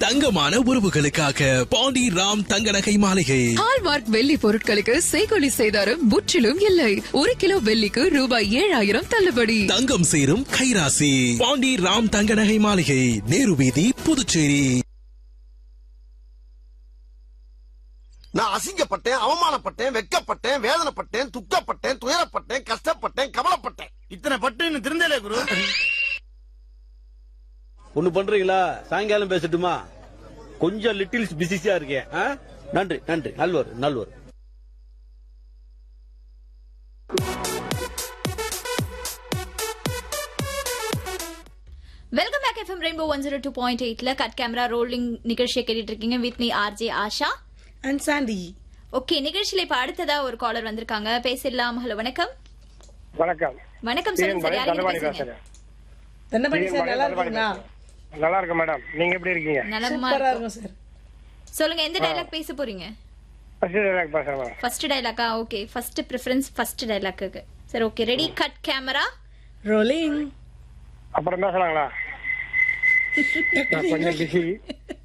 தங்கமான உறவுகளுக்காக பாண்டி ராம் தங்க நகை மாளிகை ஹால்மார்க் வெள்ளி பொருட்களுக்கு செய்கொலி செய்தாரும் முற்றிலும் இல்லை ஒரு கிலோ வெள்ளிக்கு ரூபாய் ஏழாயிரம் தள்ளுபடி தங்கம் சேரும் கைராசி பாண்டி ராம் தங்க நகை மாளிகை நேரு வீதி புதுச்சேரி நான் அசிங்கப்பட்டேன் அவமானப்பட்டேன் வெட்கப்பட்டேன் வேதனைப்பட்டேன் துக்கப்பட்டேன் துயரப்பட்டேன் கஷ்டப்பட்டேன் கவலைப்பட்டேன் இத்தனை பட்டு திருந்தலே குரு ஒண்ணு பண்றீங்களா சாயங்காலம் பேசட்டுமா கொஞ்சம் லிட்டில் பிசிசியா இருக்கேன் ஆ? நன்றி நன்றி நல்வர் நல்வர் welcome back FM Rainbow one zero two point எயிட்ல கட் கேமரா ரோலிங் நிகழ்ச்சியை கேட்டுட்டு இருக்கீங்க with me RJ Asha and Sandy okay நிகழ்ச்சியில இப்ப அடுத்ததா ஒரு காலர் வந்திருக்காங்க பேசிடலாம் ஹலோ வணக்கம் வணக்கம் வணக்கம் சொல்லுங்க சார் யார் தண்டபாணி பேசுறீங்க பேசுறேன் தண்டபாணி சார் நல்லா தண்டபாணி இருக்கீங்களா பேசுறேன். நல்லா இருக்கு மேடம் நீங்க எப்படி இருக்கீங்க நலமா சூப்பரா இருக்கும். இருக்கும் சார் சொல்லுங்க எந்த டைலாக் பேச போறீங்க ஃபர்ஸ்ட் டைலாக் பேசுறேன் மேடம் ஃபர்ஸ்ட் டைலாக்கா ஓகே ஃபர்ஸ்ட் ப்ரிஃபரன்ஸ் ஃபர்ஸ்ட் டைலாக்கு சரி okay ready cut camera rolling அப்புறம் பேசலாங்களா நான் கொஞ்சம் பிஸி